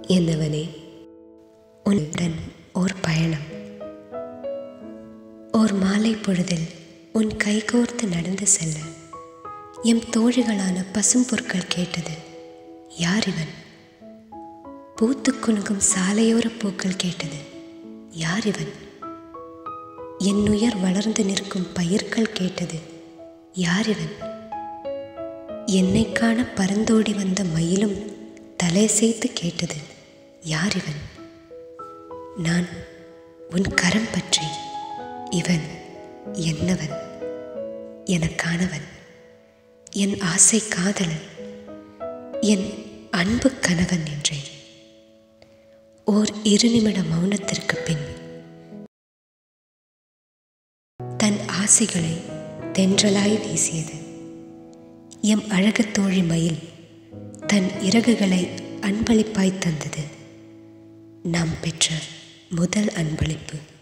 என்னவனே உன்னுடன் ஓர் பயணம் ஓர் மாலை பொழுதில் உன் கைகோர்த்து நடந்து செல்ல எம் தோழிகளான பசும்பொருட்கள் கேட்டது யார் இவன் பூத்து குலுங்கும் சாலையோர பூக்கள் கேட்டது யார் இவன் என் உயர் வளர்ந்து நிற்கும் பயிர்கள் கேட்டது யார் இவன் என்னை காண பறந்தோடி வந்த மயிலும் தலையசைத்து கேட்டது யார் இவன் நான் உன் கரம் பற்றி இவன் என்னவன் எனக்கானவன் என் ஆசை காதலன் என் அன்பு கணவன் என்றேன் ஓர் இரு நிமிட மௌனத்திற்கு பின் தன் ஆசைகளை தென்றலாய் வீசியது எம் அழகு தோழி மயில் தன் இறகுகளை அன்பளிப்பாய் தந்தது நாம் பெற்ற முதல் அன்பளிப்பு